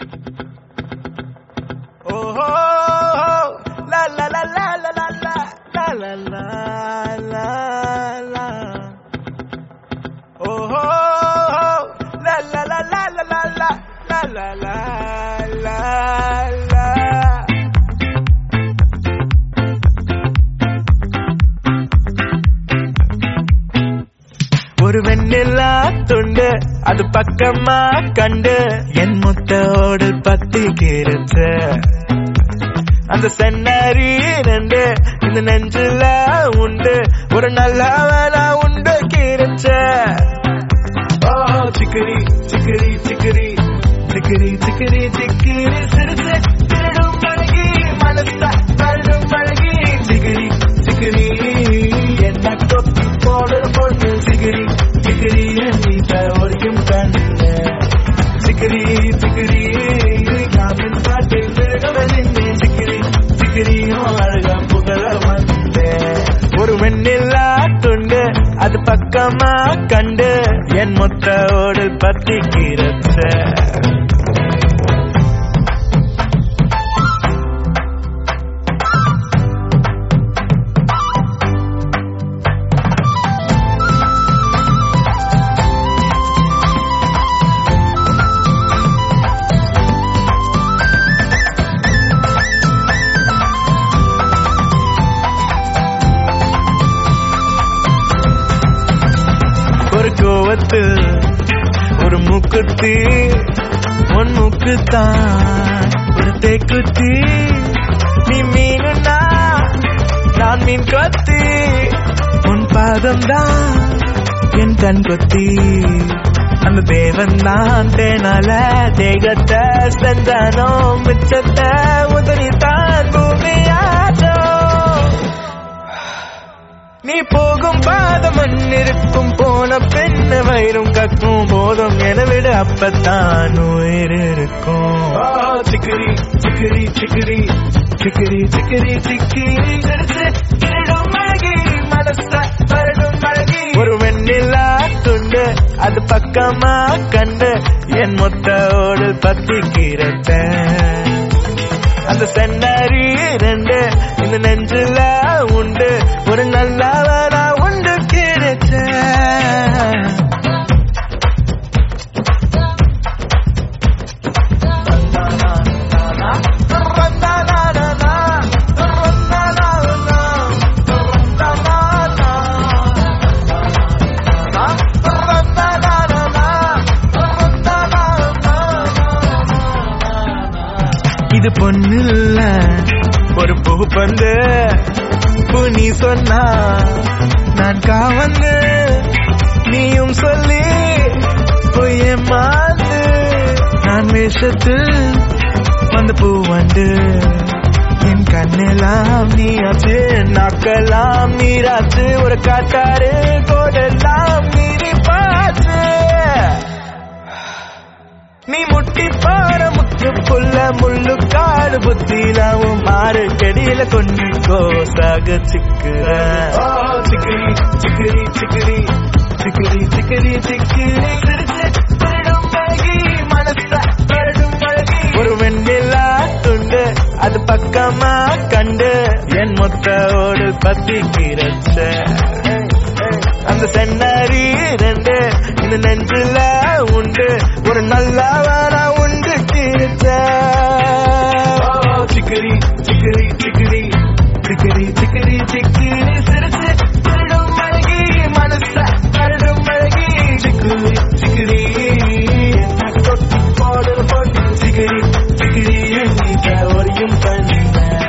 Oh, la la la la la la la la la la la la. Oh, la la la la la la la la la la la la. ஒரு வெண்ணிலா துண்டு அது பக்கமா கண்டு என் முத்தோடு பத்தி கிருச்ச அந்த சென்னரி ரெண்டு இந்த நெஞ்சில உண்டு ஒரு நல்லவனா உண்டு கிருச்ச ஓ சிக்கரி சிக்கரி சிக்கரி சிக்கரி சிக்கரி சிக்கரி சிரிச்சு திருடும் பழகி மனச தள்ளும் பழகி சிக்கரி சிக்கரி என்ன கொத்தி போடுற பொண்ணு சிக்கரி சிக்கரி நீட்ட ஒரியும் கண்ணு சிக்கரி சிக்கரி காமின் பாட்டு விழுகவனின்னே சிக்கரி சிக்கரியும் அழகா புகழ வந்தேன் ஒரு வெண்ணிலா துண்டு அது பக்கமா கண்டு என் மொத்தோடு பத்தி கிரச்ச ஒரு கோவத்து ஒரு மூக்குத்தி உன் மூக்குத்தான் ஒரு தேக்குத்தி நீ மீனுன்னா நான் மீன் கொத்தி உன் பாதம் தான் என் கண் கொத்தி அந்த தேவன் தான் தேனால தேகத்தை செஞ்சானோ மிச்சத்தை உதறி தான் பூமியாச்சோ நீ போகும் பாதம் மண்ணிருக்கும் போன பெண்ண வயிறும் கக்கும் போதும் என விட அப்பத்தான் உயிர் இருக்கும் சிக்கரி சிக்கரி சிக்கரி சிக்கரி சிக்கரி சிக்கரி திருடும் அழகி மனச வருடும் அழகி ஒரு வெண்ணிலா துண்டு அது பக்கமா கண்டு என் மொத்தோடு பத்தி கிரத்த அந்த சென்னரி ரெண்டு இந்த நெஞ்சில உண்டு ஒரு நல்லவனா உண்டு கிடைச்ச இது பொண்ணு இல்ல ஒரு பூ பந்து பூ நீ சொன்னா நான் காவந்து நீயும் சொல்லி பொய்ய மாந்து நான் வேஷத்தில் வந்து பூ வந்து என் கண்ணெல்லாம் நீயாச்சு நாக்கெல்லாம் நீராச்சு ஒரு காட்டாரு கோடெல்லாம் நீரி பாச்சு நீ முட்டி பாற முத்து புல்ல முள்ளு காடு புத்திலாவும் மாறு செடியில கொண்டு கோசாக சிக்குற சிக்கரி சிக்கரி சிக்கரி சிக்கரி சிக்கரி சிக்கரி சிரிச்சு திருடும் பழகி மனச வருடும் பழகி ஒரு வெண்ணிலா துண்டு அது பக்கமா கண்டு என் மொத்தோடு பத்தி கிரச்ச அந்த சென்னரி ரெண்டு இந்த நெஞ்சில உண்டு ஒரு நல்லவனா உண்டு கிழிச்ச சிக்கரி சிக்கரி சிக்கரி சிக்கரி சிக்கரி சிக்கரி சிரிச்சு திருடும் அழகி மனச கருடும் அழகி சிக்கரி சிக்கரி என்ன கொட்டி போடுற பொண்ணு சிக்கரி சிக்கரி நீ ஒரியும் பண்ண